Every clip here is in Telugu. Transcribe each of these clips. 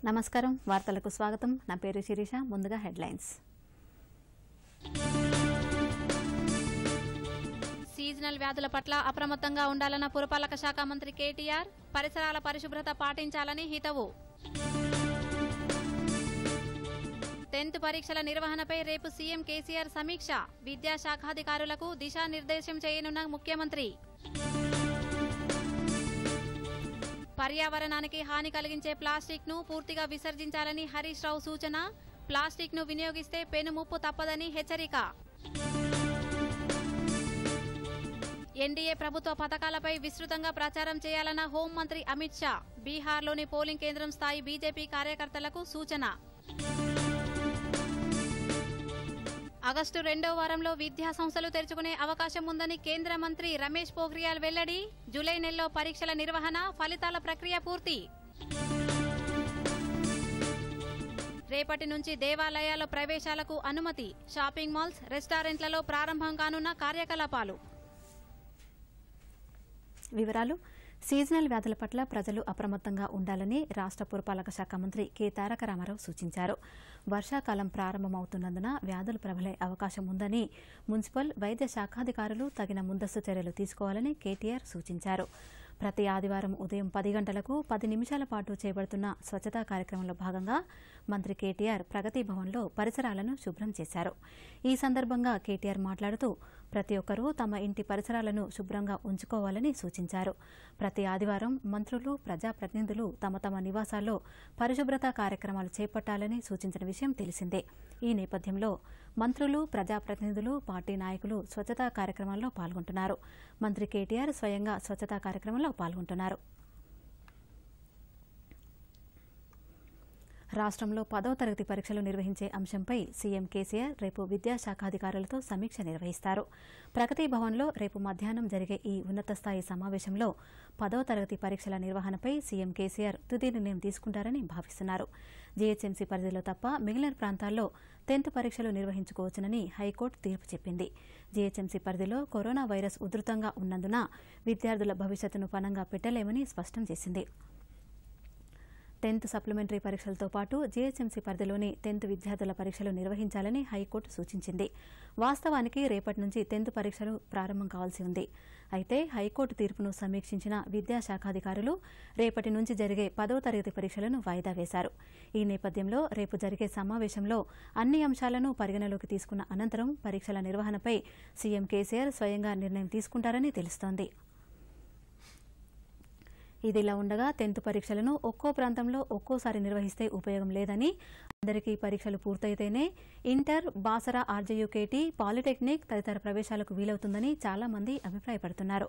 నమస్కారం వార్తలకు స్వాగతం నా పేరు శిరీష ముందుగా హెడ్లైన్స్ సీజనల్ వ్యాధుల పట్ల అప్రమత్తంగా ఉండాలన్న పురపాలక శాఖ మంత్రి కేటీఆర్ పరిసరాల పరిశుభ్రత పాటించాలని హితవు టెన్త్ పరీక్షల నిర్వహణపై రేపు సీఎం కేసీఆర్ సమీక్ష విద్యాశాఖాధికారులకు దిశానిర్దేశం చేయనున్న ముఖ్యమంత్రి పర్యావరణానికి హాని కలిగించే ప్లాస్టిక్ ను పూర్తిగా విసర్జించాలని హరీష్ రావు సూచన ప్లాస్టిక్ ను వినియోగిస్తే పెనుముప్పు తప్పదని హెచ్చరిక ఎన్డీఏ ప్రభుత్వ పథకాలపై విస్తృతంగా ప్రచారం చేయాలన్న హోంమంత్రి అమిత్ షా బీహార్లోని పోలింగ్ కేంద్రం స్థాయి బీజేపీ కార్యకర్తలకు సూచన ఆగస్టు రెండో వారంలో విద్యా సంస్థలు తెరుచుకునే అవకాశం ఉందని కేంద్ర మంత్రి రమేష్ పోఖ్రియాల్ వెల్లడి జూలై నెలలో పరీక్షల నిర్వహణ ఫలితాల ప్రక్రియ పూర్తి రేపటి నుంచి దేవాలయాల ప్రవేశాలకు అనుమతి షాపింగ్ మాల్స్ రెస్టారెంట్లలో ప్రారంభం కానున్న కార్యకలాపాలు వివరాలు సీజనల్ వ్యాధుల పట్ల ప్రజలు అప్రమత్తంగా ఉండాలని రాష్ట పురపాలక శాఖ మంత్రి కె తారక రామారావు సూచించారు వర్షాకాలం ప్రారంభమవుతున్నందున వ్యాధులు ప్రబలే అవకాశం ఉందని మున్సిపల్ వైద్య శాఖాధికారులు తగిన ముందస్తు చర్యలు తీసుకోవాలని కేటీఆర్ సూచించారు ప్రతి ఆదివారం ఉదయం పది గంటలకు పది నిమిషాల పాటు చేపడుతున్న స్వచ్ఛతా కార్యక్రమంలో భాగంగా మంత్రి కేటీఆర్ ప్రగతి భవన్లో పరిసరాలను శుభ్రం చేశారు ఈ సందర్భంగా కేటీఆర్ మాట్లాడుతూ ప్రతి ఒక్కరూ తమ ఇంటి పరిసరాలను శుభ్రంగా ఉంచుకోవాలని సూచించారు ప్రతి ఆదివారం మంత్రులు ప్రజాప్రతినిధులు తమ తమ నివాసాల్లో పరిశుభ్రత కార్యక్రమాలు చేపట్టాలని సూచించిన విషయం తెలిసిందే ఈ నేపథ్యంలో మంత్రులు ప్రజాప్రతినిధులు పార్టీ నాయకులు స్వచ్ఛతా కార్యక్రమాల్లో పాల్గొంటున్నారు మంత్రి కేటీఆర్ స్వయంగా స్వచ్ఛతా కార్యక్రమంలో పాల్గొంటున్నారు రాష్ట్రంలో పదో తరగతి పరీక్షలు నిర్వహించే అంశంపై సీఎం కేసీఆర్ రేపు విద్యాశాఖాధికారులతో సమీక్ష నిర్వహిస్తారు ప్రగతి భవన్లో రేపు మధ్యాహ్నం జరిగే ఈ ఉన్నత స్థాయి సమావేశంలో పదో తరగతి పరీక్షల నిర్వహణపై సీఎం కేసీఆర్ తుది నిర్ణయం తీసుకుంటారని భావిస్తున్నారు జీహెచ్ఎంసీ పరిధిలో తప్ప మిగిలిన ప్రాంతాల్లో టెన్త్ పరీక్షలు నిర్వహించుకోవచ్చునని హైకోర్టు తీర్పు చెప్పింది జీహెచ్ఎంసీ పరిధిలో కరోనా వైరస్ ఉధృతంగా ఉన్నందున విద్యార్థుల భవిష్యత్తును పనంగా పెట్టలేమని స్పష్టం చేసింది టెన్త్ సప్లిమెంటరీ పరీక్షలతో పాటు జీహెచ్ఎంసీ పరిధిలోని టెన్త్ విద్యార్థుల పరీక్షలు నిర్వహించాలని హైకోర్టు సూచించింది వాస్తవానికి రేపటి నుంచి టెన్త్ పరీక్షలు ప్రారంభం కావాల్సి ఉంది అయితే హైకోర్టు తీర్పును సమీక్షించిన విద్యాశాఖాధికారులు రేపటి నుంచి జరిగే పదో తరగతి పరీక్షలను వాయిదా వేశారు ఈ నేపథ్యంలో రేపు జరిగే సమావేశంలో అన్ని అంశాలను పరిగణలోకి తీసుకున్న అనంతరం పరీక్షల నిర్వహణపై సీఎం కేసీఆర్ స్వయంగా నిర్ణయం తీసుకుంటారని తెలుస్తోంది ఇదిలా ఉండగా టెన్త్ పరీక్షలను ఒక్కో ప్రాంతంలో ఒక్కోసారి నిర్వహిస్తే ఉపయోగం లేదని అందరికీ పరీక్షలు పూర్తయితేనే ఇంటర్ బాసరా ఆర్జేయుకేటీ పాలిటెక్నిక్ తదితర ప్రవేశాలకు వీలవుతుందని చాలా మంది అభిప్రాయపడుతున్నారు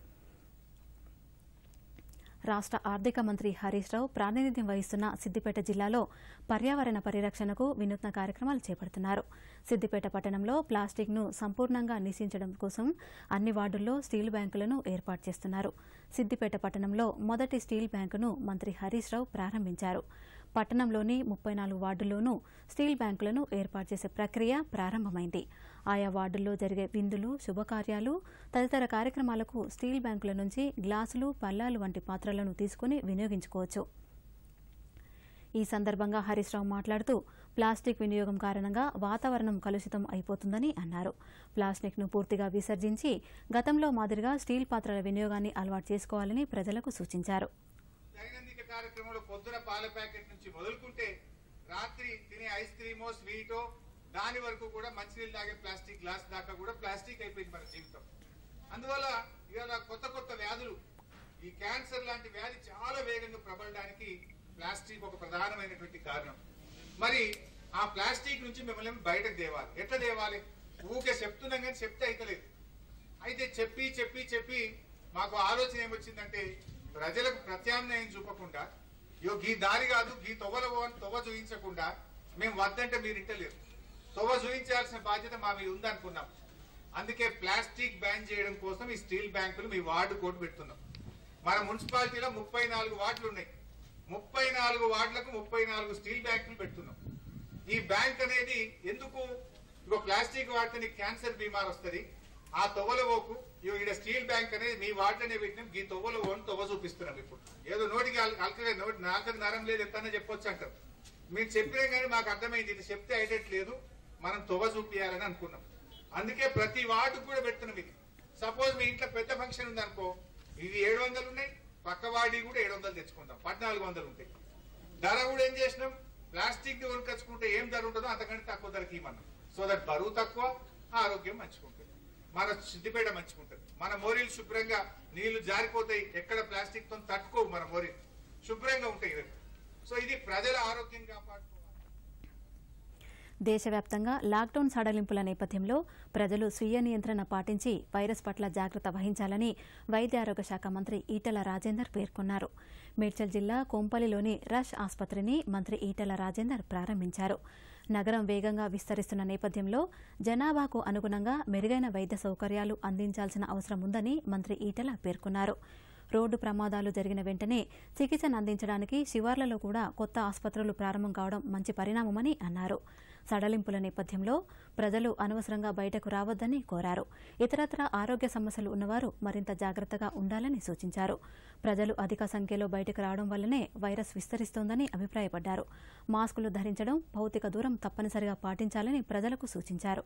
రాష్ట ఆర్థిక మంత్రి హరీష్ రావు ప్రాతినిధ్యం వహిస్తున్న సిద్దిపేట జిల్లాలో పర్యావరణ పరిరక్షణకు వినూత్న కార్యక్రమాలు చేపడుతున్నారు సిద్దిపేట పట్టణంలో ప్లాస్టిక్ ను సంపూర్ణంగా నిషేధించడం కోసం అన్ని వార్డుల్లో స్టీల్ బ్యాంకులను ఏర్పాటు చేస్తున్నారు సిద్దిపేట పట్టణంలో మొదటి స్టీల్ బ్యాంకును మంత్రి హరీష్ రావు ప్రారంభించారు పట్టణంలోని ముప్పై నాలుగు వార్డుల్లోనూ స్టీల్ బ్యాంకులను ఏర్పాటు చేసే ప్రక్రియ ప్రారంభమైంది ఆయా వార్డుల్లో జరిగే విందులు శుభకార్యాలు తదితర కార్యక్రమాలకు స్టీల్ బ్యాంకుల నుంచి గ్లాసులు పల్లాలు వంటి పాత్రలను తీసుకుని వినియోగించుకోవచ్చు ఈ సందర్భంగా హరీష్ రావు మాట్లాడుతూ ప్లాస్టిక్ వినియోగం కారణంగా వాతావరణం కలుషితం అయిపోతుందని అన్నారు ప్లాస్టిక్ ను పూర్తిగా విసర్జించి గతంలో మాదిరిగా స్టీల్ పాత్రల వినియోగాన్ని అలవాటు చేసుకోవాలని ప్రజలకు సూచించారు దైనందిక కార్యక్రమంలో పొద్దున పాల ప్యాకెట్ నుంచి మొదలుకుంటే రాత్రి తినే ఐస్ క్రీమో స్వీటో దాని వరకు కూడా మంచినీళ్ళు తాగే ప్లాస్టిక్ గ్లాస్ దాకా కూడా ప్లాస్టిక్ అయిపోయింది మన జీవితం అందువల్ల ఇవాళ కొత్త కొత్త వ్యాధులు ఈ క్యాన్సర్ లాంటి వ్యాధి చాలా వేగంగా ప్రబలడానికి ప్లాస్టిక్ ఒక ప్రధానమైనటువంటి కారణం మరి ఆ ప్లాస్టిక్ నుంచి మిమ్మల్ని బయటకు దేవాలి ఎట్లా దేవాలి ఊకే చెప్తున్నాం కానీ చెప్తే అయితలేదు అయితే చెప్పి చెప్పి చెప్పి మాకు ఆలోచన ఏమొచ్చిందంటే ప్రజలకు ప్రత్యామ్నాయం చూపకుండా యో గీ దారి కాదు గీ తొవ్వల పోవని తొవ్వ చూయించకుండా మేము వద్దంటే మీరు ఇంటలేరు తొవ్వ చూయించాల్సిన బాధ్యత మా మీద ఉందనుకున్నాం అందుకే ప్లాస్టిక్ బ్యాన్ చేయడం కోసం ఈ స్టీల్ బ్యాంకులు మీ వార్డు కోర్టు పెడుతున్నాం మన మున్సిపాలిటీలో ముప్పై నాలుగు వార్డులు ఉన్నాయి ముప్పై నాలుగు వార్డులకు ముప్పై నాలుగు స్టీల్ బ్యాంకులు పెడుతున్నాం ఈ బ్యాంక్ అనేది ఎందుకు ఇగో ప్లాస్టిక్ వాడితే నీకు క్యాన్సర్ బీమార్ వస్తుంది ఆ తొవ్వల పోకు ఇగో ఈడ స్టీల్ బ్యాంక్ అనేది మీ వాటిలోనే పెట్టినాం ఈ తొవ్వలు ఓన్ తొవ్వ చూపిస్తున్నాం ఇప్పుడు ఏదో నోటికి అల్- అల్కగా నోటి నాకది నరం లేదు ఎత్తనే చెప్పొచ్చు అంటారు మీరు చెప్పినా కానీ మాకు అర్థమైంది ఇది చెప్తే అయ్యేటట్లేదు మనం తొవ్వ చూపియాలని అనుకున్నాం అందుకే ప్రతి వార్డుకు కూడా పెడుతున్నాం ఇది సపోజ్ మీ ఇంట్లో పెద్ద ఫంక్షన్ ఉంది అనుకో ఇది ఏడు వందలు ఉన్నాయి పక్క వాడి కూడా ఏడు వందలు తెచ్చుకుందాం పద్నాలుగు వందలు ఉంటాయి ధర కూడా ఏం చేసినాం ప్లాస్టిక్ ది కొనుకొచ్చుకుంటే ఏం ధర ఉంటుందో అంతకంటే తక్కువ ధరకి ఇవ్వమన్నాం సో దట్ బరువు తక్కువ ఆరోగ్యం మంచిగా ఉంటుంది మన సిద్దిపేట మంచిగా ఉంటుంది మన మోరీలు శుభ్రంగా నీళ్లు జారిపోతాయి ఎక్కడ ప్లాస్టిక్ తో తట్టుకోవు మన మోరీలు శుభ్రంగా ఉంటాయి ఇవి. సో ఇది ప్రజల ఆరోగ్యం కాపాడుకోవాలి దేశవ్యాప్తంగా లాక్డౌన్ సడలింపుల నేపథ్యంలో ప్రజలు స్వీయ నియంత్రణ పాటించి వైరస్ పట్ల జాగ్రత్త వహించాలని వైద్య ఆరోగ్య శాఖ మంత్రి ఈటెల రాజేందర్ పేర్కొన్నారు మేడ్చల్ జిల్లా కొంపల్లిలోని రష్ ఆసుపత్రిని మంత్రి ఈటెల రాజేందర్ ప్రారంభించారు నగరం వేగంగా విస్తరిస్తున్న నేపథ్యంలో జనాభాకు అనుగుణంగా మెరుగైన వైద్య సౌకర్యాలు అందించాల్సిన అవసరం ఉందని మంత్రి ఈటెల పేర్కొన్నారు రోడ్డు ప్రమాదాలు జరిగిన వెంటనే చికిత్సను అందించడానికి శివార్లలో కూడా కొత్త ఆసుపత్రులు ప్రారంభం కావడం మంచి పరిణామమని అన్నారు సడలింపుల నేపథ్యంలో ప్రజలు అనవసరంగా బయటకు రావద్దని కోరారు ఇతరత్ర ఆరోగ్య సమస్యలు ఉన్నవారు మరింత జాగ్రత్తగా ఉండాలని సూచించారు ప్రజలు అధిక సంఖ్యలో బయటకు రావడం వల్లనే వైరస్ విస్తరిస్తోందని అభిప్రాయపడ్డారు మాస్కులు ధరించడం భౌతిక దూరం తప్పనిసరిగా పాటించాలని ప్రజలకు సూచించారు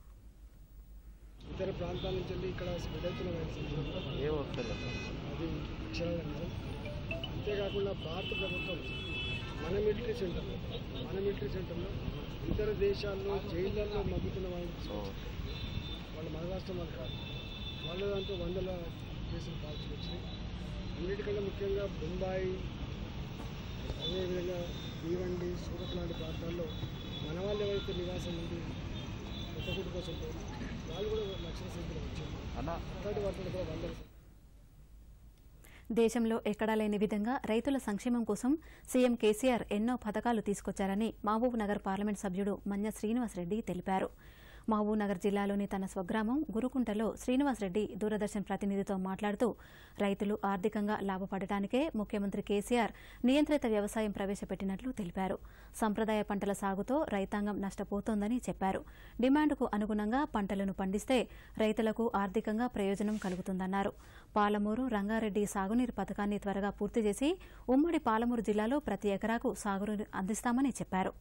ఇతర ప్రాంతాల నుంచి వెళ్ళి ఇక్కడ స్ప్రెడ్ అవుతున్న వైరస్ ఉంది. ఏం వస్తలేదు అది అక్షరాల నిజం అంతేకాకుండా భారత ప్రభుత్వం మన మిలిటరీ సెంటర్లో మన మిలిటరీ సెంటర్లో ఇతర దేశాల్లో జైళ్ళల్లో మగ్గుతున్న వాళ్ళని తీసుకొచ్చి వాళ్ళ మన రాష్ట్రం వాళ్ళు కాదు వాళ్ళ దాంట్లో వందల కేసులు పాల్చి వచ్చినాయి అన్నిటికంటే ముఖ్యంగా బొంబాయి అదేవిధంగా భీవండి సూరత్ లాంటి ప్రాంతాల్లో మన వాళ్ళు ఎవరైతే నివాసం ఉండి కొత్త కోసం పోయి వాళ్ళు కూడా లక్షల సంఖ్యలో వచ్చారు అన్న అలాంటి వాటిలో కూడా వందల సంఖ్య దేశంలో ఎక్కడా లేని విధంగా రైతుల సంక్షేమం కోసం సీఎం కేసీఆర్ ఎన్నో పథకాలు తీసుకొచ్చారని మహబూబ్ నగర్ పార్లమెంట్ సభ్యుడు మన్య శ్రీనివాసరెడ్డి తెలిపారు మహబూబ్ నగర్ జిల్లాలోని తన స్వగ్రామం గురుకుంటలో శ్రీనివాసరెడ్డి దూరదర్శన్ ప్రతినిధితో మాట్లాడుతూ రైతులు ఆర్థికంగా లాభపడటానికే ముఖ్యమంత్రి కేసీఆర్ నియంత్రిత వ్యవసాయం ప్రవేశపెట్టినట్లు తెలిపారు సంప్రదాయ పంటల సాగుతో రైతాంగం నష్టపోతోందని చెప్పారు డిమాండ్కు అనుగుణంగా పంటలను పండిస్తే రైతులకు ఆర్థికంగా ప్రయోజనం కలుగుతుందన్నారు పాలమూరు రంగారెడ్డి సాగునీరు పథకాన్ని త్వరగా పూర్తి చేసి ఉమ్మడి పాలమూరు జిల్లాలో ప్రతి ఎకరాకు సాగునీరు అందిస్తామని చెప్పారు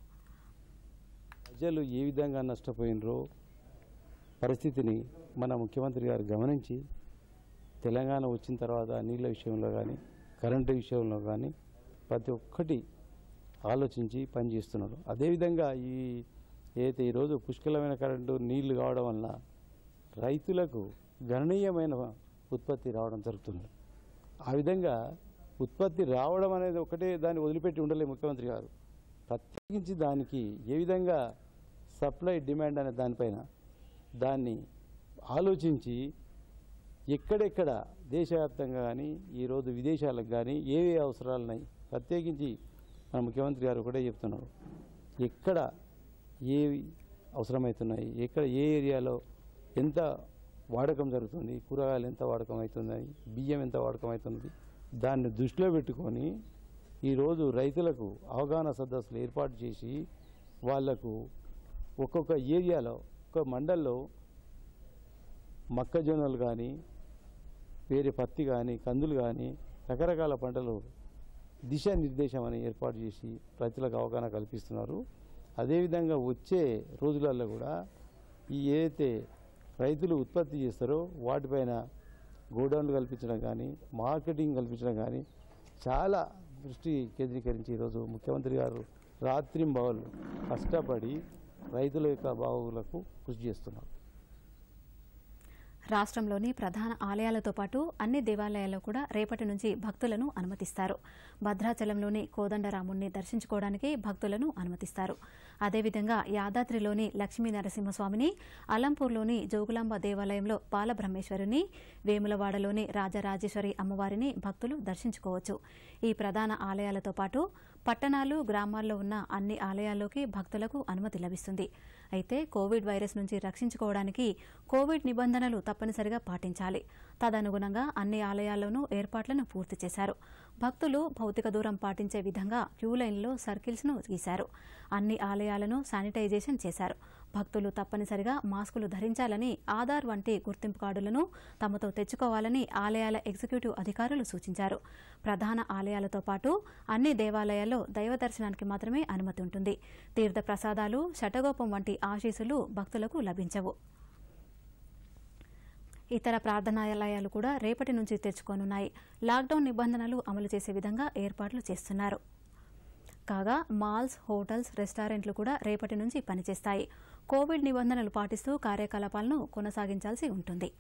ప్రజలు ఏ విధంగా నష్టపోయినరో పరిస్థితిని మన ముఖ్యమంత్రి గారు గమనించి తెలంగాణ వచ్చిన తర్వాత నీళ్ళ విషయంలో కానీ కరెంటు విషయంలో కానీ ప్రతి ఒక్కటి ఆలోచించి పనిచేస్తున్నారు అదేవిధంగా ఈ ఏదైతే ఈరోజు పుష్కలమైన కరెంటు నీళ్లు కావడం వలన రైతులకు గణనీయమైన ఉత్పత్తి రావడం జరుగుతుంది ఆ విధంగా ఉత్పత్తి రావడం అనేది ఒకటే దాన్ని వదిలిపెట్టి ఉండలే ముఖ్యమంత్రి గారు ప్రత్యేకించి దానికి ఏ విధంగా సప్లై డిమాండ్ అనే దానిపైన దాన్ని ఆలోచించి ఎక్కడెక్కడ దేశవ్యాప్తంగా కానీ ఈరోజు విదేశాలకు కానీ ఏ ఏ అవసరాలు ఉన్నాయి ప్రత్యేకించి మన ముఖ్యమంత్రి గారు ఒకటే చెప్తున్నారు ఎక్కడ ఏవి అవసరమవుతున్నాయి ఎక్కడ ఏ ఏరియాలో ఎంత వాడకం జరుగుతుంది కూరగాయలు ఎంత వాడకం అవుతున్నాయి బియ్యం ఎంత వాడకం అవుతుంది దాన్ని దృష్టిలో పెట్టుకొని ఈరోజు రైతులకు అవగాహన సదస్సులు ఏర్పాటు చేసి వాళ్లకు ఒక్కొక్క ఏరియాలో ఒక మండల్లో మొక్కజొన్నలు కానీ వేరే పత్తి కానీ కందులు కానీ రకరకాల పంటలు దిశానిర్దేశం అని ఏర్పాటు చేసి రైతులకు అవగాహన కల్పిస్తున్నారు అదేవిధంగా వచ్చే రోజులలో కూడా ఈ ఏదైతే రైతులు ఉత్పత్తి చేస్తారో వాటిపైన గోడౌన్లు కల్పించడం కానీ మార్కెటింగ్ కల్పించడం కానీ చాలా దృష్టి కేంద్రీకరించి ఈరోజు ముఖ్యమంత్రి గారు రాత్రింబవళ్ళు కష్టపడి రైతుల యొక్క బావులకు కృషి చేస్తున్నారు రాష్ట్రంలోని ప్రధాన ఆలయాలతో పాటు అన్ని దేవాలయాల్లో కూడా రేపటి నుంచి భక్తులను అనుమతిస్తారు భద్రాచలంలోని కోదండరాముణ్ణి దర్శించుకోవడానికి భక్తులను అనుమతిస్తారు అదేవిధంగా యాదాద్రిలోని లక్ష్మీ నరసింహస్వామిని అలంపూర్లోని జోగులాంబ దేవాలయంలో బాలబ్రహ్మేశ్వరుని వేములవాడలోని రాజరాజేశ్వరి అమ్మవారిని భక్తులు దర్శించుకోవచ్చు ఈ ప్రధాన ఆలయాలతో పాటు పట్టణాలు గ్రామాల్లో ఉన్న అన్ని ఆలయాల్లోకి భక్తులకు అనుమతి లభిస్తుంది అయితే కోవిడ్ వైరస్ నుంచి రక్షించుకోవడానికి కోవిడ్ నిబంధనలు తప్పనిసరిగా పాటించాలి తదనుగుణంగా అన్ని ఆలయాల్లోనూ ఏర్పాట్లను పూర్తి చేశారు భక్తులు భౌతిక దూరం పాటించే విధంగా క్యూ లైన్లో సర్కిల్స్ను గీశారు అన్ని ఆలయాలను శానిటైజేషన్ చేశారు భక్తులు తప్పనిసరిగా మాస్కులు ధరించాలని ఆధార్ వంటి గుర్తింపు కార్డులను తమతో తెచ్చుకోవాలని ఆలయాల ఎగ్జిక్యూటివ్ అధికారులు సూచించారు ప్రధాన ఆలయాలతో పాటు అన్ని దేవాలయాల్లో దైవ దర్శనానికి మాత్రమే అనుమతి ఉంటుంది తీర్థ ప్రసాదాలు శటగోపం వంటి ఆశీస్సులు భక్తులకు లభించవు ఇతర ప్రార్థనాలయాలు కూడా రేపటి నుంచి తెచ్చుకోనున్నాయి లాక్డౌన్ నిబంధనలు అమలు చేసే విధంగా ఏర్పాట్లు చేస్తున్నారు కాగా మాల్స్ హోటల్స్ రెస్టారెంట్లు కూడా రేపటి నుంచి పనిచేస్తాయి కోవిడ్ నిబంధనలు పాటిస్తూ కార్యకలాపాలను కొనసాగించాల్సి ఉంటుంది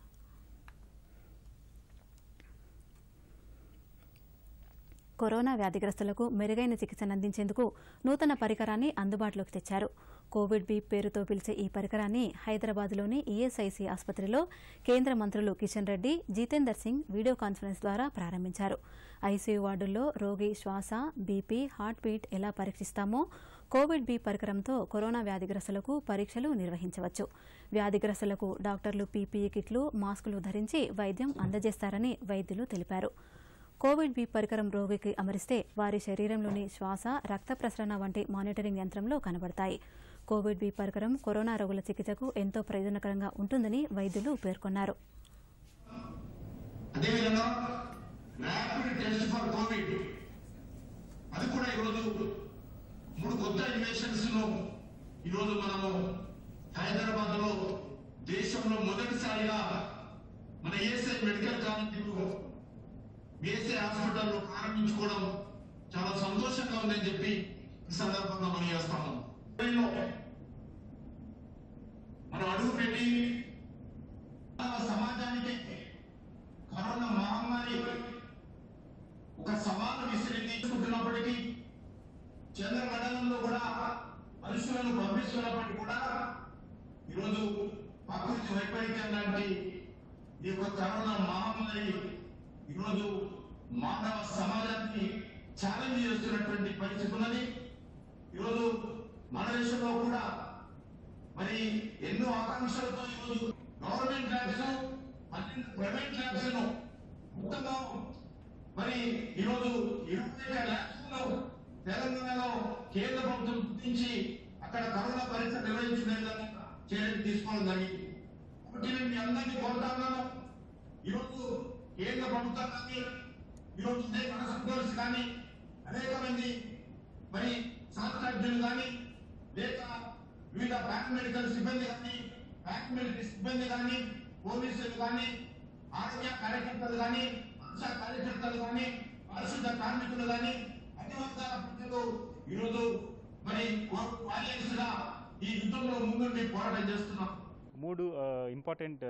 కరోనా వ్యాధిగ్రస్తులకు మెరుగైన చికిత్సను అందించేందుకు నూతన పరికరాన్ని అందుబాటులోకి తెచ్చారు కోవిడ్ బీప్ పేరుతో పిలిచే ఈ పరికరాన్ని హైదరాబాద్లోని ఈఎస్ఐసి ఆసుపత్రిలో కేంద్ర మంత్రులు కిషన్ రెడ్డి జితేందర్ సింగ్ వీడియో కాన్ఫరెన్స్ ద్వారా ప్రారంభించారు ఐసీయూ వార్డుల్లో రోగి శ్వాస బీపీ హార్ట్ బీట్ ఎలా పరీక్షిస్తామో కోవిడ్ బీ పరికరంతో కరోనా వ్యాధిగ్రస్తులకు పరీక్షలు నిర్వహించవచ్చు వ్యాధిగ్రస్తులకు డాక్టర్లు పీపీఈ కిట్లు మాస్కులు ధరించి వైద్యం అందజేస్తారని వైద్యులు తెలిపారు కోవిడ్ బీ పరికరం రోగికి అమరిస్తే వారి శరీరంలోని శ్వాస రక్త ప్రసరణ వంటి మానిటరింగ్ యంత్రంలో కనబడతాయి కోవిడ్ బీ పరికరం కరోనా రోగుల చికిత్సకు ఎంతో ప్రయోజనకరంగా ఉంటుందని వైద్యులు పేర్కొన్నారు అదేవిధంగా ర్యాపిడ్ టెస్ట్ ఫర్ కోవిడ్ అది కూడా ఈరోజు మూడు కొత్త ఇన్వెషన్స్ ను ఈరోజు మనము హైదరాబాద్ లో దేశంలో మొదటిసారిగా మన ఏఎస్ఐ మెడికల్ కాలేజ్ ఏఎస్ఐ హాస్పిటల్లో ప్రారంభించుకోవడం చాలా సంతోషంగా ఉందని చెప్పి ఈ సందర్భంగా మనం చేస్తాము మనం అడుగు పెట్టి మానవ సమాజానికి కరోనా మహమ్మారి ఒక సవాలు విసిరి తీసుకుంటున్నప్పటికీ చంద్రమండలంలో కూడా మనుషులను పంపిస్తున్నప్పటికీ కూడా ఈరోజు ప్రకృతి వైపరీత్యం లాంటి ఈ యొక్క కరోనా మహమ్మారి ఈరోజు మానవ సమాజానికి ఛాలెంజ్ చేస్తున్నటువంటి పరిస్థితి ఉన్నది ఈరోజు మన దేశంలో కూడా మరి ఎన్నో ఆకాంక్షలతో ఈరోజు గవర్నమెంట్ ల్యాబ్స్ పన్నెండు ప్రైవేట్ ల్యాబ్స్ ను మొత్తంగా మరి ఈరోజు ఇరవై ల్యాబ్స్ ను తెలంగాణలో కేంద్ర ప్రభుత్వం గుర్తించి అక్కడ కరోనా పరీక్ష నిర్వహించిన విధంగా చర్యలు తీసుకోవడం జరిగింది కాబట్టి నేను మీ అందరినీ కోరుతాను ఈరోజు కేంద్ర ప్రభుత్వం కానీ ఈరోజు అనేక హాస్పిటల్స్ కానీ అనేక మంది మరి శాస్త్రజ్ఞులు కానీ లేక వివిధ పారామెడికల్ సిబ్బంది కానీ పారామెడికల్ సిబ్బంది కానీ పోలీసులు కానీ ఆరోగ్య కార్యకర్తలు కానీ ఆశా కార్యకర్తలు కానీ పారిశుద్ధ కార్మికులు కానీ అన్ని వర్గాల ప్రజలు ఈరోజు మరి వారియర్స్ గా ఈ యుద్ధంలో ముందుండి పోరాటం చేస్తున్నాం మూడు ఇంపార్టెంట్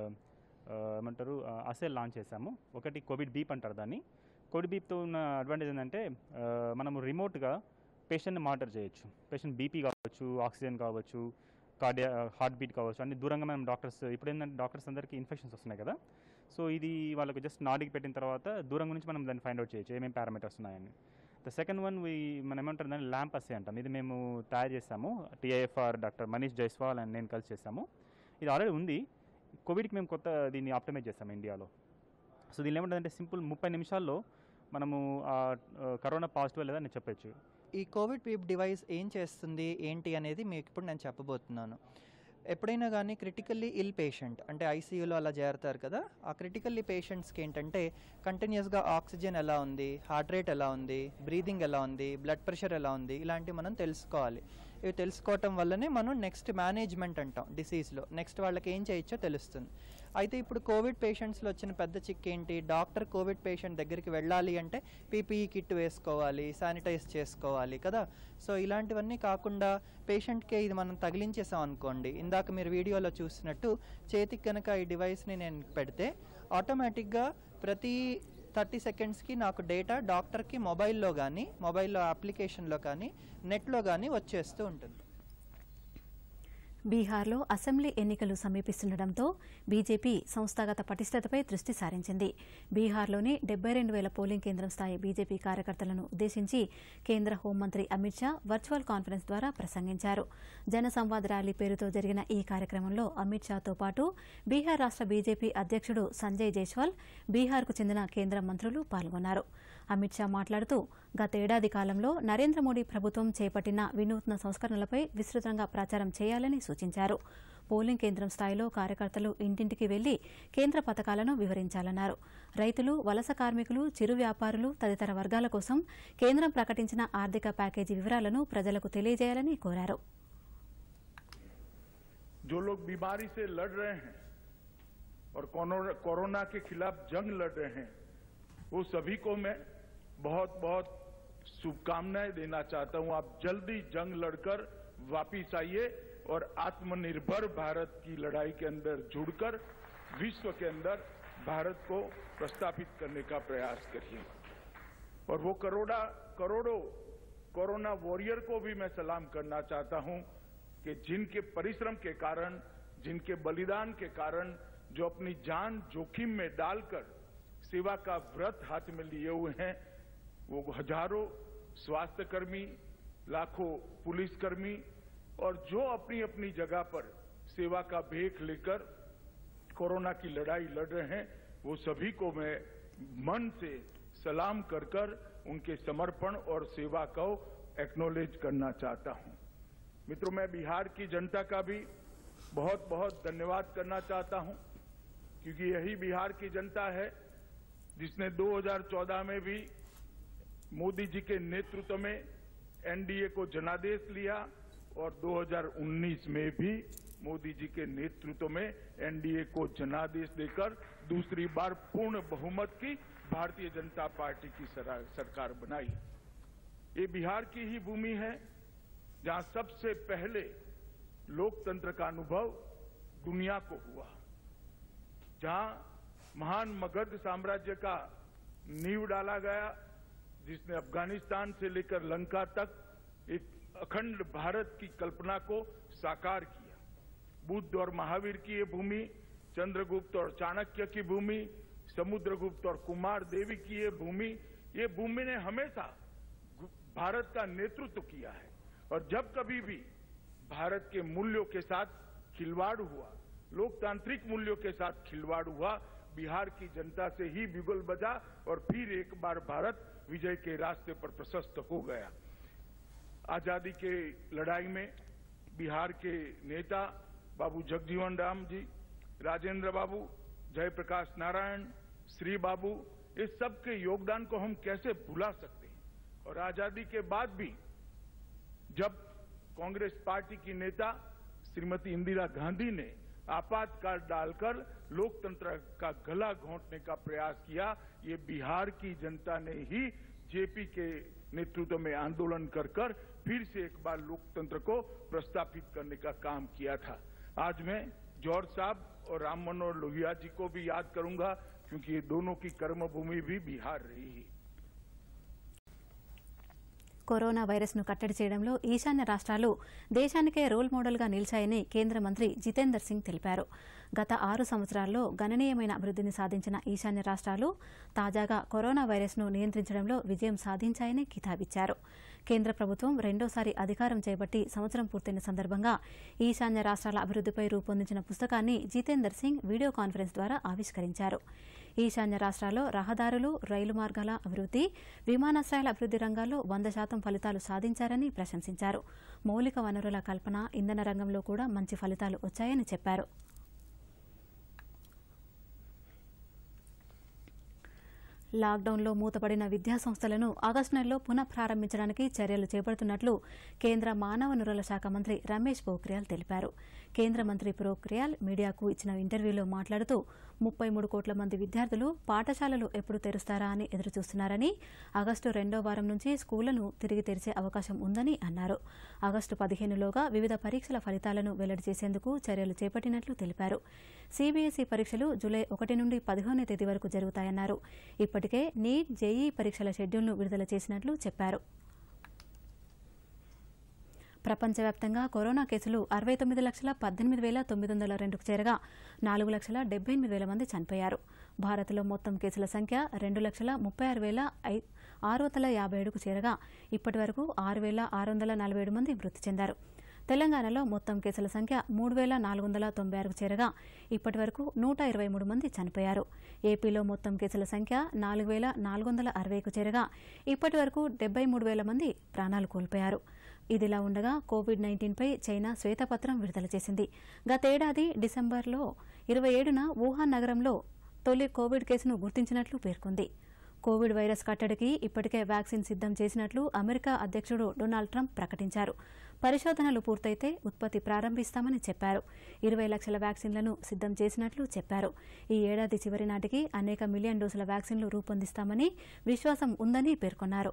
ఏమంటారు అసెల్ లాంచ్ చేశాము ఒకటి కోవిడ్ బీప్ అంటారు దాన్ని కోవిడ్ బీప్తో ఉన్న అడ్వాంటేజ్ ఏంటంటే ఆ, మనము రిమోట్గా పేషెంట్ని మానిటర్ చేయొచ్చు పేషెంట్ బీపీ కావచ్చు ఆక్సిజన్ కావచ్చు కార్డియా హార్ట్ బీట్ కావచ్చు అన్ని దూరంగా మనం డాక్టర్స్ ఇప్పుడు ఏంటంటే డాక్టర్స్ అందరికీ ఇన్ఫెక్షన్స్ వస్తున్నాయి కదా సో ఇది వాళ్ళకు జస్ట్ నాడికి పెట్టిన తర్వాత దూరం నుంచి మనం దాన్ని ఫైండ్ అవుట్ చేయొచ్చు ఏమేమి పారామీటర్స్ ఉన్నాయని ద సెకండ్ వన్ వి మనం ఏమంటారు దాన్ని ల్యాంప్ అసే అంటాం ఇది మేము తయారు చేస్తాము TIFR doctor Manish Jaiswal and నేను కలిసి చేస్తాము ఇది ఆల్రెడీ ఉంది కోవిడ్కి మేము కొత్త దీన్ని ఆప్టమైజ్ చేస్తాము ఇండియాలో సో దీనిలో ఏమంటుందంటే సింపుల్ ముప్పై నిమిషాల్లో మనము ఆ, ఆ, కరోనా పాజిటివ్ లేదా నేను చెప్పొచ్చు ఈ కోవిడ్ పీప్ డివైస్ ఏం చేస్తుంది ఏంటి అనేది మీకు ఇప్పుడు నేను చెప్పబోతున్నాను ఎప్పుడైనా కానీ క్రిటికల్లీ ఇల్ పేషెంట్ అంటే ఐసీయూలో అలా చేరతారు కదా ఆ క్రిటికల్లీ పేషెంట్స్కి ఏంటంటే కంటిన్యూస్గా ఆక్సిజన్ ఎలా ఉంది హార్ట్ రేట్ ఎలా ఉంది బ్రీదింగ్ ఎలా ఉంది బ్లడ్ ప్రెషర్ ఎలా ఉంది ఇలాంటివి మనం తెలుసుకోవాలి ఇవి తెలుసుకోవటం వల్లనే మనం నెక్స్ట్ మేనేజ్మెంట్ అంటాం డిసీజ్లో నెక్స్ట్ వాళ్ళకి ఏం చేయొచ్చో తెలుస్తుంది అయితే ఇప్పుడు కోవిడ్ పేషెంట్స్లో వచ్చిన పెద్ద చిక్ ఏంటి డాక్టర్ కోవిడ్ పేషెంట్ దగ్గరికి వెళ్ళాలి అంటే పీపీఈ కిట్ వేసుకోవాలి శానిటైజ్ చేసుకోవాలి కదా సో ఇలాంటివన్నీ కాకుండా పేషెంట్కే ఇది మనం తగిలించేసాం అనుకోండి ఇందాక మీరు వీడియోలో చూసినట్టు చేతికి కనుక ఈ డివైస్ని నేను పెడితే ఆటోమేటిక్గా ప్రతి థర్టీ సెకండ్స్కి నాకు డేటా డాక్టర్కి మొబైల్లో కానీ మొబైల్లో అప్లికేషన్లో కానీ నెట్లో కానీ వచ్చేస్తూ ఉంటుంది బీహార్లో అసెంబ్లీ ఎన్నికలు సమీపిస్తుండటంతో బీజేపీ సంస్థాగత పటిష్టతపై దృష్టి సారించింది బీహార్లోని డెబ్బై రెండు వేల పోలింగ్ కేంద్రం స్థాయి బీజేపీ కార్యకర్తలను ఉద్దేశించి కేంద్ర హోంమంత్రి అమిత్ షా వర్చువల్ కాన్ఫరెన్స్ ద్వారా ప్రసంగించారు జన సంవాద్ ర్యాలీ పేరుతో జరిగిన ఈ కార్యక్రమంలో అమిత్ షాతో పాటు బీహార్ రాష్ట్ర బీజేపీ అధ్యక్షుడు సంజయ్ జైస్వాల్ బీహార్కు చెందిన కేంద్ర మంత్రులు పాల్గొన్నారు అమిత్ షా మాట్లాడుతూ గతేడాది కాలంలో నరేంద్ర మోడీ ప్రభుత్వం చేపట్టిన వినూత్న సంస్కరణలపై విస్తృతంగా ప్రచారం చేయాలని సూచించారు పోలింగ్ కేంద్రం స్థాయిలో కార్యకర్తలు ఇంటింటికి వెళ్లి కేంద్ర పథకాలను వివరించాలన్నారు రైతులు వలస కార్మికులు చిరు వ్యాపారులు తదితర వర్గాల కోసం కేంద్రం ప్రకటించిన ఆర్థిక ప్యాకేజీ వివరాలను ప్రజలకు తెలియజేయాలని కోరారు जो लोग बीमारी से लड़ रहे हैं और कोनो- कोरोना के खिलाफ जंग लड़ रहे हैं वो सभी को मैं बहुत बहुत शुभकामनाएं देना चाहता हूं आप जल्दी जंग लड़कर वापिस आइए और आत्मनिर्भर भारत की लड़ाई के अंदर जुड़कर विश्व के अंदर भारत को प्रस्थापित करने का प्रयास करिए और वो करोड़ा करोड़ों कोरोना वॉरियर को भी मैं सलाम करना चाहता हूं कि जिनके परिश्रम के कारण जिनके बलिदान के कारण जो अपनी जान जोखिम में डालकर सेवा का व्रत हाथ में लिए हुए हैं वो हजारों स्वास्थ्य कर्मी लाखों पुलिसकर्मी और जो अपनी अपनी जगह पर सेवा का भेख लेकर कोरोना की लड़ाई लड़ रहे हैं वो सभी को मैं मन से सलाम कर कर उनके समर्पण और सेवा को एक्नोलेज करना चाहता हूं मित्रों मैं बिहार की जनता का भी बहुत बहुत धन्यवाद करना चाहता हूं क्योंकि यही बिहार की जनता है जिसने 2014 में भी मोदी जी के नेतृत्व में एनडीए को जनादेश लिया और 2019 में भी मोदी जी के नेतृत्व में एनडीए को जनादेश देकर दूसरी बार पूर्ण बहुमत की भारतीय जनता पार्टी की सरा- सरकार बनाई ये बिहार की ही भूमि है जहां सबसे पहले लोकतंत्र का अनुभव दुनिया को हुआ जहां महान मगध साम्राज्य का नींव डाला गया जिसने अफगानिस्तान से लेकर लंका तक एक अखंड भारत की कल्पना को साकार किया बुद्ध और महावीर की ये भूमि चंद्रगुप्त और चाणक्य की भूमि समुद्रगुप्त और कुमार देवी की ये भूमि ये भूमि ने हमेशा गु- भारत का नेतृत्व किया है और जब कभी भी भारत के मूल्यों के साथ खिलवाड़ हुआ लोकतांत्रिक मूल्यों के साथ खिलवाड़ हुआ बिहार की जनता से ही बिगुल बजा और फिर एक बार भारत विजय के रास्ते पर प्रशस्त हो गया आजादी के लड़ाई में बिहार के नेता बाबू जगजीवन राम जी राजेंद्र बाबू जयप्रकाश नारायण श्री बाबू इस सब के योगदान को हम कैसे भुला सकते हैं और आजादी के बाद भी जब कांग्रेस पार्टी की नेता श्रीमती इंदिरा गांधी ने आपातकाल डालकर लोकतंत्र का गला घोंटने का प्रयास किया ये बिहार की जनता ने ही जेपी के नेतृत्व में आंदोलन कर कर फिर से एक बार लोकतंत्र को प्रस्तापित करने का काम किया था आज मैं जॉर्ज साहब और राम मनोहर लोहिया जी को भी याद करूंगा क्योंकि ये दोनों की कर्मभूमि भी बिहार रही है కరోనా వైరస్ను కట్టడి చేయడంలో ఈశాన్య రాష్ట్రాలు దేశానికే రోల్ మోడల్గా నిలిచాయని కేంద్ర మంత్రి జితేందర్ సింగ్ తెలిపారు గత ఆరు సంవత్సరాల్లో గణనీయమైన అభివృద్ధిని సాధించిన ఈశాన్య రాష్ట్రాలు తాజాగా కరోనా వైరస్ను నియంత్రించడంలో విజయం సాధించాయని కితాబిచ్చారు కేంద్ర ప్రభుత్వం రెండోసారి అధికారం చేపట్టి సంవత్సరం పూర్తయిన సందర్భంగా ఈశాన్య రాష్ట్రాల అభివృద్ధిపై రూపొందించిన పుస్తకాన్ని జితేందర్ సింగ్ వీడియో కాన్ఫరెన్స్ ద్వారా ఆవిష్కరించారు ఈశాన్య రాష్ట్రాల్లో రహదారులు రైలు మార్గాల అభివృద్ధి విమానాశ్రయాల అభివృద్ధి రంగాల్లో వంద శాతం ఫలితాలు సాధించారని ప్రశంసించారు మౌలిక వనరుల కల్పన ఇంధన రంగంలో కూడా మంచి ఫలితాలు వచ్చాయని చెప్పారు లాక్డౌన్లో మూతపడిన విద్యా సంస్థలను ఆగస్టు నెలలో పునః ప్రారంభించడానికి చర్యలు చేపడుతున్నట్లు కేంద్ర మానవ వనరుల శాఖ మంత్రి రమేష్ పోఖ్రియాల్ తెలిపారు కేంద్ర మంత్రి పోఖ్రియాల్ మీడియాకు ఇచ్చిన ఇంటర్వ్యూలో మాట్లాడుతూ ముప్పై మూడు కోట్ల మంది విద్యార్థులు పాఠశాలలు ఎప్పుడు తెరుస్తారా అని ఎదురుచూస్తున్నారని ఆగస్టు రెండో వారం నుంచి స్కూళ్లను తిరిగి తెరిచే అవకాశం ఉందని అన్నారు ఆగస్టు పదిహేనులోగా వివిధ పరీక్షల ఫలితాలను వెల్లడి చేసేందుకు చర్యలు చేపట్టినట్లు తెలిపారు సీబీఎస్ఈ పరీక్షలు జూలై ఒకటి నుండి పదిహేనో తేదీ వరకు జరుగుతాయన్నారు ఇప్పటికే నీట్ జేఈ పరీక్షల షెడ్యూల్ను విడుదల చేసినట్లు చెప్పారు ప్రపంచవ్యాప్తంగా కరోనా కేసులు అరవై తొమ్మిది లక్షల పద్దెనిమిది వేల తొమ్మిది వందల రెండుకు చేరగా నాలుగు లక్షల డెబ్బై ఎనిమిది వేల మంది చనిపోయారు భారత్లో మొత్తం కేసుల సంఖ్య రెండు లక్షల ముప్పై ఆరు వేల ఐ ఆరు వందల యాభై ఏడుకు చేరగా ఇప్పటి వరకు ఆరు వేల ఆరు వందల నలభై ఏడు మంది మృతి చెందారు తెలంగాణలో మొత్తం కేసుల సంఖ్య మూడు వేల నాలుగు వందల తొంభై ఆరుకు చేరగా ఇప్పటి వరకు నూట ఇరవై మూడు మంది చనిపోయారు ఏపీలో మొత్తం కేసుల సంఖ్య నాలుగు వేల నాలుగు వందల అరవైకు చేరగా ఇప్పటి వరకు డెబ్బై మూడు వేల మంది ప్రాణాలు కోల్పోయారు ఇదిలా ఉండగా కోవిడ్ నైన్టీన్పై చైనా శ్వేతపత్రం విడుదల చేసింది గతేడాది డిసెంబర్లో ఇరవై ఏడున వుహాన్ నగరంలో తొలి కోవిడ్ కేసును గుర్తించినట్లు పేర్కొంది కోవిడ్ వైరస్ కట్టడికి ఇప్పటికే వ్యాక్సిన్ సిద్ధం చేసినట్లు అమెరికా అధ్యక్షుడు డొనాల్డ్ ట్రంప్ ప్రకటించారు పరిశోధనలు పూర్తయితే ఉత్పత్తి ప్రారంభిస్తామని చెప్పారు ఇరవై లక్షల వ్యాక్సిన్లను సిద్ధం చేసినట్లు చెప్పారు ఈ ఏడాది చివరి నాటికి అనేక మిలియన్ డోసుల వ్యాక్సిన్లు రూపొందిస్తామని విశ్వాసం ఉందని పేర్కొన్నారు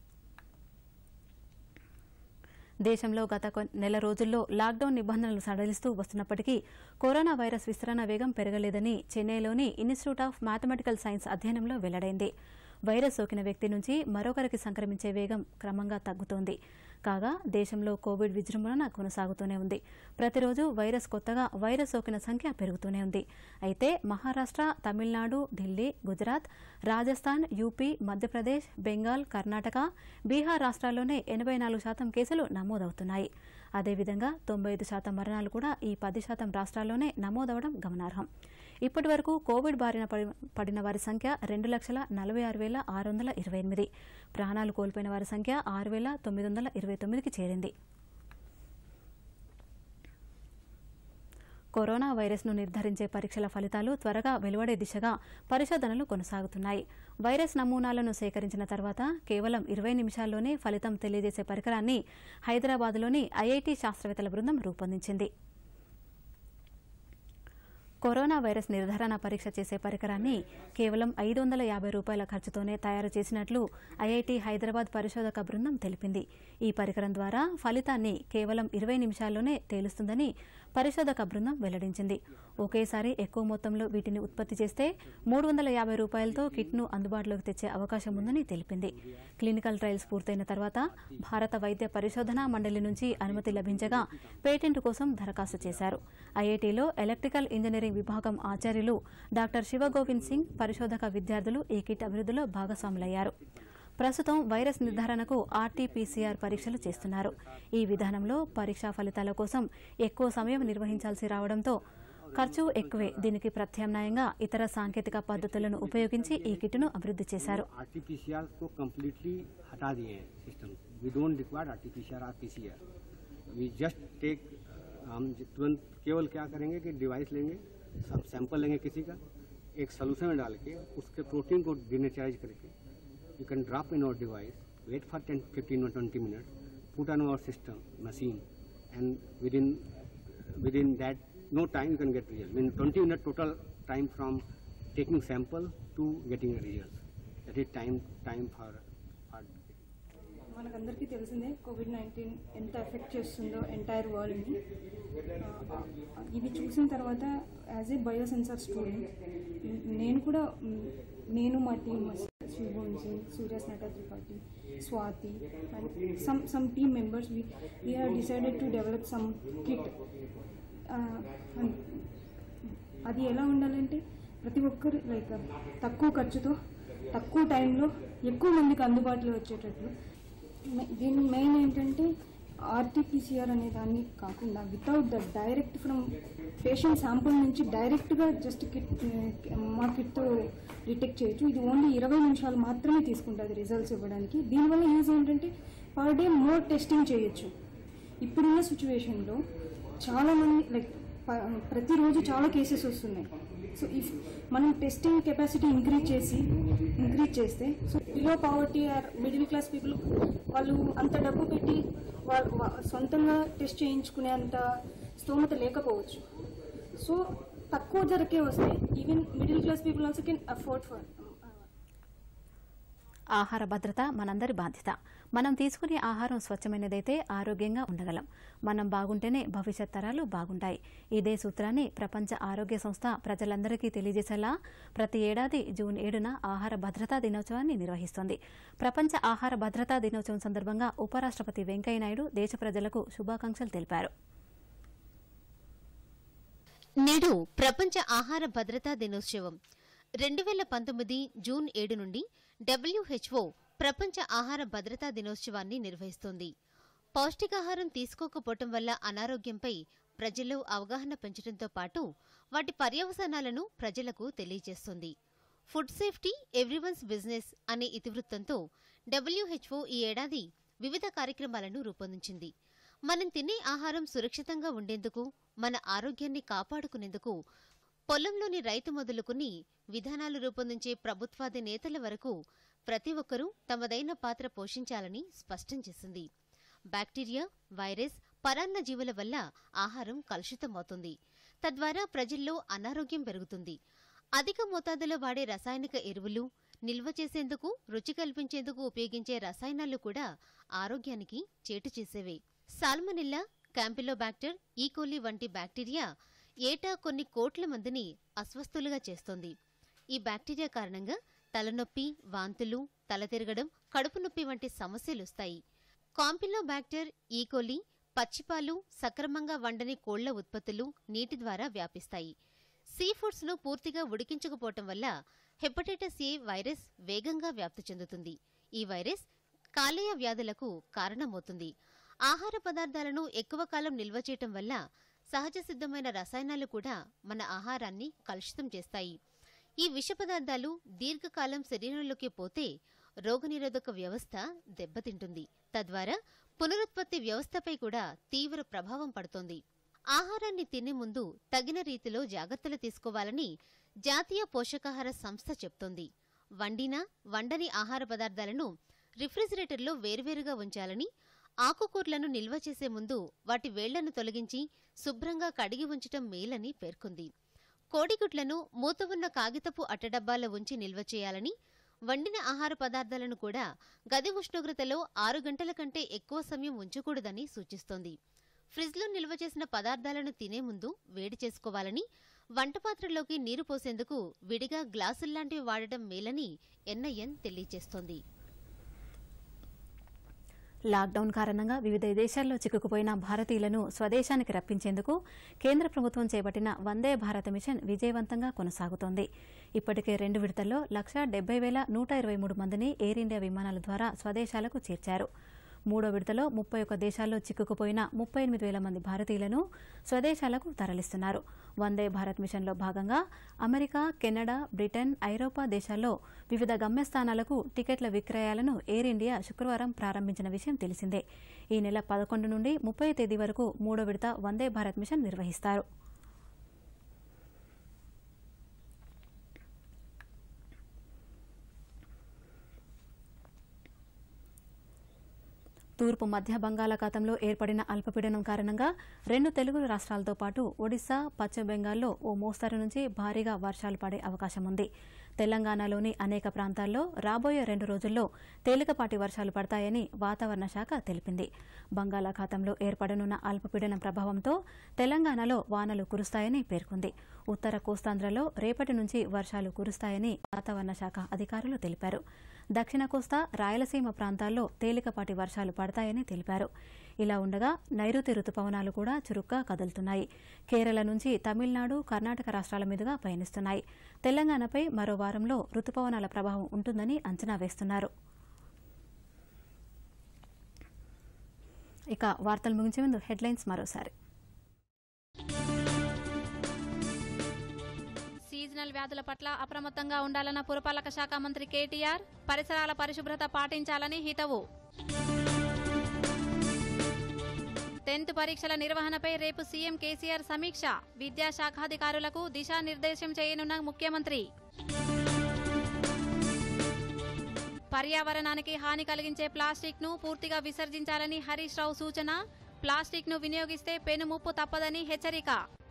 దేశంలో గత కొన్- నెల రోజుల్లో లాక్డౌన్ నిబంధనలు సడలిస్తూ వస్తున్నప్పటికీ కరోనా వైరస్ విస్తరణ వేగం పెరగలేదని చెన్నైలోని ఇన్స్టిట్యూట్ ఆఫ్ మ్యాథమెటికల్ సైన్స్ అధ్యయనంలో వెల్లడైంది వైరస్ సోకిన వ్యక్తి నుంచి మరొకరికి సంక్రమించే వేగం క్రమంగా తగ్గుతోంది కాగా దేశంలో కోవిడ్ విజృంభణ కొనసాగుతూనే ఉంది ప్రతిరోజు వైరస్ కొత్తగా వైరస్ సోకిన సంఖ్య పెరుగుతూనే ఉంది అయితే మహారాష్ట్ర తమిళనాడు ఢిల్లీ గుజరాత్ రాజస్థాన్ యూపీ మధ్యప్రదేశ్ బెంగాల్ కర్ణాటక బీహార్ రాష్ట్రాల్లోనే ఎనభై నాలుగు శాతం కేసులు నమోదవుతున్నాయి అదేవిధంగా తొంభై ఐదు శాతం మరణాలు కూడా ఈ పది శాతం రాష్ట్రాల్లోనే నమోదవడం గమనార్హం ఇప్పటి వరకు కోవిడ్ బారిన పడి- పడిన వారి సంఖ్య రెండు లక్షల నలభై ఆరు వేల ఆరు వందల ఇరవై ఎనిమిది ప్రాణాలు కోల్పోయిన వారి సంఖ్య ఆరు వేల తొమ్మిది వందల ఇరవై తొమ్మిదికి చేరింది కరోనా వైరస్ను నిర్ధారించే పరీక్షల ఫలితాలు త్వరగా వెలువడే దిశగా పరిశోధనలు కొనసాగుతున్నాయి వైరస్ నమూనాలను సేకరించిన తర్వాత కేవలం ఇరవై నిమిషాల్లోనే ఫలితం తెలియజేసే పరికరాన్ని హైదరాబాద్లోని ఐఐటి శాస్త్రవేత్తల బృందం రూపొందించింది కరోనా వైరస్ నిర్ధారణ పరీక్ష చేసే పరికరాన్ని కేవలం ఐదు వందల యాభై రూపాయల ఖర్చుతోనే తయారు చేసినట్లు ఐఐటి హైదరాబాద్ పరిశోధక బృందం తెలిపింది ఈ పరికరం ద్వారా ఫలితాన్ని కేవలం ఇరవై నిమిషాల్లోనే తేలుస్తుందని పరిశోధక బృందం వెల్లడించింది ఒకేసారి ఎక్కువ మొత్తంలో వీటిని ఉత్పత్తి చేస్తే మూడు వందల యాభై రూపాయలతో కిట్ను అందుబాటులోకి తెచ్చే అవకాశం ఉందని తెలిపింది క్లినికల్ ట్రయల్స్ పూర్తయిన తర్వాత భారత వైద్య పరిశోధనా మండలి నుంచి అనుమతి లభించగా పేటెంట్ కోసం దరఖాస్తు చేశారు ఐఐటిలో ఎలక్ట్రికల్ ఇంజనీరింగ్ విభాగం ఆచార్యులు డాక్టర్ శివగోవింద్ సింగ్ పరిశోధక విద్యార్థులు ఈ కిట్ అభివృద్ధిలో భాగస్వాములయ్యారు ప్రస్తుతం వైరస్ నిర్ధారణకు ఆర్టీపీసీఆర్ పరీక్షలు చేస్తున్నారు ఈ విధానంలో పరీక్షా ఫలితాల కోసం ఎక్కువ సమయం నిర్వహించాల్సి రావడంతో ఖర్చు ఎక్కువే దీనికి ప్రత్యామ్నాయంగా ఇతర సాంకేతిక పద్ధతులను ఉపయోగించి ఈ కిట్ను అభివృద్ధి చేశారు R T P C R को कम्प्लीटली हटा दिए हैं system we don't require R T P C R R P C R we just take हम ज- तुरंत केवल क्या करेंगे कि डिवाइस लेंगे सब सैंपल लेंगे किसी का एक सोल्यूशन में डाल के उसके प्रोटीन को डिनेचराइज करके you can drop in our device wait for ten fifteen और twenty minute put on our system machine and within within that no time you can get result. In 20 minute total time from taking sample to getting a result. That is time time for for మనకందరికీ తెలిసిందే కోవిడ్ నైన్టీన్ ఎంత ఎఫెక్ట్ చేస్తుందో ఎంటైర్ వరల్డ్ని ఇది చూసిన తర్వాత యాజ్ ఏ బయోసెన్సర్ స్టూడెంట్ నేను కూడా మ్, నేను మా టీమ్ శివభవన్ సింగ్ సూర్యాస్ నట Tripathi Swati and some some team members we we have decided to develop some kit అది ఎలా ఉండాలంటే ప్రతి ఒక్కరు లైక్ తక్కువ ఖర్చుతో తక్కువ టైంలో ఎక్కువ మందికి అందుబాటులో వచ్చేటట్లు మె- దీని మెయిన్ ఏంటంటే ఆర్టీపీసీఆర్ అనే దాన్ని కాకుండా without the direct from patient sample నుంచి డైరెక్ట్గా జస్ట్ కిట్ మా కిట్తో డిటెక్ట్ చేయొచ్చు ఇది ఓన్లీ ఇరవై నిమిషాలు మాత్రమే తీసుకుంటుంది రిజల్ట్స్ ఇవ్వడానికి దీనివల్ల యూజ్ ఏంటంటే పర్ డే మోర్ టెస్టింగ్ చేయొచ్చు ఇప్పుడున్న సిచ్యువేషన్లో చాలామంది లైక్ ప్రతిరోజు చాలా కేసెస్ వస్తున్నాయి సో ఇఫ్ మనం టెస్టింగ్ కెపాసిటీ ఇంక్రీజ్ చేసి ఇంక్రీజ్ చేస్తే so below poverty or middle class people వాళ్ళు అంత డబ్బు పెట్టి వాళ్ళ వా- సొంతంగా టెస్ట్ చేయించుకునే అంత స్తోమత లేకపోవచ్చు సో తక్కువ ధరకే వస్తే even middle class people also can afford for ఆహార భద్రత మనందరి బాధ్యత మనం తీసుకునే ఆహారం స్వచ్ఛమైనదైతే ఆరోగ్యంగా ఉండగలం మనం బాగుంటేనే భవిష్యత్ తరాలు బాగుంటాయి ఇదే సూత్రాన్ని ప్రపంచ ఆరోగ్య సంస్థ ప్రజలందరికీ తెలియజేసేలా ప్రతి ఏడాది జూన్ ఏడున ఆహార భద్రతా దినోత్సవాన్ని నిర్వహిస్తోంది ప్రపంచ ఆహార భద్రతా దినోత్సవం సందర్భంగా ఉపరాష్ట్రపతి వెంకయ్యనాయుడు దేశ ప్రజలకు శుభాకాంక్షలు తెలిపారు నేడు ప్రపంచ ఆహార భద్రతా దినోత్సవం రెండు వేల పంతొమ్మిది జూన్ ఏడు నుండి డబ్ల్యూహెచ్ఓ ప్రపంచ ఆహార భద్రతా దినోత్సవాన్ని నిర్వహిస్తోంది పౌష్టికాహారం తీసుకోకపోవటం వల్ల అనారోగ్యంపై ప్రజల్లో అవగాహన పెంచడంతో పాటు వాటి పర్యవసానాలను ప్రజలకు తెలియజేస్తుంది ఫుడ్ సేఫ్టీ ఎవ్రీవన్స్ బిజినెస్ అనే ఇతివృత్తంతో డబ్ల్యూహెచ్ఓ ఈ ఏడాది వివిధ కార్యక్రమాలను రూపొందించింది మనం తినే ఆహారం సురక్షితంగా ఉండేందుకు మన ఆరోగ్యాన్ని కాపాడుకునేందుకు పొలంలోని రైతు మొదలుకుని విధానాలు రూపొందించే ప్రభుత్వాది నేతల వరకు ప్రతి ఒక్కరూ తమదైన పాత్ర పోషించాలని స్పష్టం చేసింది బ్యాక్టీరియా వైరస్ పరాన్న జీవుల వల్ల ఆహారం కలుషితమవుతుంది తద్వారా ప్రజల్లో అనారోగ్యం పెరుగుతుంది అధిక మోతాదులో వాడే రసాయనిక ఎరువులు నిల్వ చేసేందుకు రుచి కల్పించేందుకు ఉపయోగించే రసాయనాలు కూడా ఆరోగ్యానికి చేటు చేసేవే సాల్మనిల్లా క్యాంపిలోబాక్టర్ ఈకోలి వంటి బ్యాక్టీరియా ఏటా కొన్ని కోట్ల మందిని అస్వస్థులుగా చేస్తోంది ఈ బ్యాక్టీరియా కారణంగా తలనొప్పి వాంతులు తల తిరగడం కడుపు నొప్పి వంటి సమస్యలొస్తాయి కాంపిలోబాక్టర్ ఈకోలి పచ్చిపాలు సక్రమంగా వండని కోళ్ల ఉత్పత్తులు నీటి ద్వారా వ్యాపిస్తాయి సీ ఫుడ్స్ ను పూర్తిగా ఉడికించకపోవటం వల్ల హెపటైటిస్ ఏ వైరస్ వేగంగా వ్యాప్తి చెందుతుంది ఈ వైరస్ కాలేయ వ్యాధులకు కారణమవుతుంది ఆహార పదార్థాలను ఎక్కువ కాలం నిల్వ చేయటం వల్ల సహజ సిద్ధమైన రసాయనాలు కూడా మన ఆహారాన్ని కలుషితం చేస్తాయి ఈ విష పదార్థాలు దీర్ఘకాలం శరీరంలోకి పోతే రోగనిరోధక వ్యవస్థ దెబ్బతింటుంది తద్వారా పునరుత్పత్తి వ్యవస్థపై కూడా తీవ్ర ప్రభావం పడుతోంది ఆహారాన్ని తినే ముందు తగిన రీతిలో జాగ్రత్తలు తీసుకోవాలని జాతీయ పోషకాహార సంస్థ చెప్తోంది వండిన వండని ఆహార పదార్థాలను రిఫ్రిజిరేటర్లో వేర్వేరుగా ఉంచాలని ఆకుకూరలను నిల్వ చేసే ముందు వాటి వేళ్లను తొలగించి శుభ్రంగా కడిగి ఉంచటం మేలని పేర్కొంది కోడిగుడ్లను మూత ఉన్న కాగితపు అట్టడబ్బాలో ఉంచి నిల్వ చేయాలని వండిన ఆహార పదార్థాలను కూడా గది ఉష్ణోగ్రతలో ఆరు గంటల కంటే ఎక్కువ సమయం ఉంచకూడదని సూచిస్తోంది ఫ్రిడ్జ్లో నిల్వ చేసిన పదార్థాలను తినే ముందు వేడి చేసుకోవాలని వంటపాత్రలోకి నీరు పోసేందుకు విడిగా గ్లాసుల్లాంటివి వాడటం మేలని ఎన్ఐఎన్ తెలియజేస్తోంది లాక్డౌన్ కారణంగా వివిధ దేశాల్లో చిక్కుకుపోయిన భారతీయులను స్వదేశానికి రప్పించేందుకు కేంద్ర ప్రభుత్వం చేపట్టిన వందే భారత్ మిషన్ విజయవంతంగా కొనసాగుతోంది ఇప్పటికే రెండు విడతల్లో లక్ష డెబ్బై వేల నూట ఇరవై మూడు మందిని ఎయిర్ ఇండియా విమానాల ద్వారా స్వదేశాలకు చేర్చారు మూడో విడతలో ముప్పై ఒక్క దేశాల్లో చిక్కుకుపోయిన ముప్పై ఎనిమిది వేల మంది భారతీయులను స్వదేశాలకు తరలిస్తున్నారు వందే భారత్ మిషన్లో భాగంగా అమెరికా కెనడా బ్రిటన్ ఐరోపా దేశాల్లో వివిధ గమ్యస్థానాలకు టికెట్ల విక్రయాలను ఎయిర్ ఇండియా శుక్రవారం ప్రారంభించిన విషయం తెలిసిందే ఈ నెల పదకొండు నుండి ముప్పై తేదీ వరకు మూడో విడత వందే భారత్ మిషన్ నిర్వహిస్తారు తూర్పు మధ్య బంగాళాఖాతంలో ఏర్పడిన అల్పపీడనం కారణంగా రెండు తెలుగు రాష్ట్రాలతో పాటు ఒడిశా పశ్చిమ బెంగాల్లో ఓ మోస్తరు నుంచి భారీగా వర్షాలు పడే అవకాశం ఉంది తెలంగాణలోని అనేక ప్రాంతాల్లో రాబోయే రెండు రోజుల్లో తేలికపాటి వర్షాలు పడతాయని వాతావరణ శాఖ తెలిపింది బంగాళాఖాతంలో ఏర్పడనున్న అల్పపీడనం ప్రభావంతో తెలంగాణలో వానలు కురుస్తాయని పేర్కొంది ఉత్తర కోస్తాంధ్రలో రేపటి నుంచి వర్షాలు కురుస్తాయని వాతావరణ శాఖ అధికారులు తెలిపారు దక్షిణ కోస్తా రాయలసీమ ప్రాంతాల్లో తేలికపాటి వర్షాలు పడతాయని తెలిపారు ఇలా ఉండగా నైరుతి రుతుపవనాలు కూడా చురుగ్గా కదులుతున్నాయి కేరళ నుంచి తమిళనాడు కర్ణాటక రాష్ట్రాల మీదుగా పయనిస్తున్నాయి తెలంగాణపై మరో వారంలో రుతుపవనాల ప్రభావం ఉంటుందని అంచనా వేస్తున్నారు ఇక వార్తలు ముగించే ముందు హెడ్లైన్స్ మరోసారి సీజనల్ వ్యాధుల పట్ల అప్రమత్తంగా ఉండాలన్న పురపాలక శాఖ మంత్రి కేటీఆర్ పరిసరాల పరిశుభ్రత పాటించాలని హితవు టెన్త్ పరీక్షల నిర్వహణపై రేపు సీఎం కేసీఆర్ సమీక్ష విద్యాశాఖాధికారులకు దిశానిర్దేశం చేయనున్న ముఖ్యమంత్రి పర్యావరణానికి హాని కలిగించే ప్లాస్టిక్ ను పూర్తిగా విసర్జించాలని హరీష్ రావు సూచన ప్లాస్టిక్ ను వినియోగిస్తే పెనుముప్పు తప్పదని హెచ్చరిక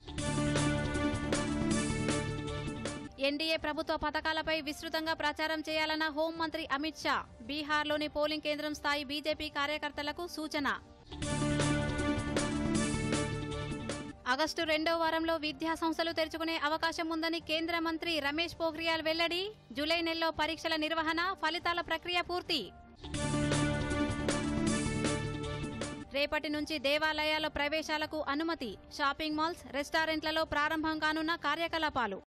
ఎన్డీఏ ప్రభుత్వ పథకాలపై విస్తృతంగా ప్రచారం చేయాలన్న హోంమంత్రి అమిత్ షా బీహార్లోని పోలింగ్ కేంద్రం స్థాయి బీజేపీ కార్యకర్తలకు సూచన ఆగస్టు రెండో వారంలో విద్యా సంస్థలు తెరుచుకునే అవకాశం ఉందని కేంద్ర మంత్రి రమేష్ పోఖ్రియాల్ వెల్లడి జూలై నెలలో పరీక్షల నిర్వహణ ఫలితాల ప్రక్రియ పూర్తి రేపటి నుంచి దేవాలయాల ప్రవేశాలకు అనుమతి షాపింగ్ మాల్స్ రెస్టారెంట్లలో ప్రారంభం కానున్న కార్యకలాపాలు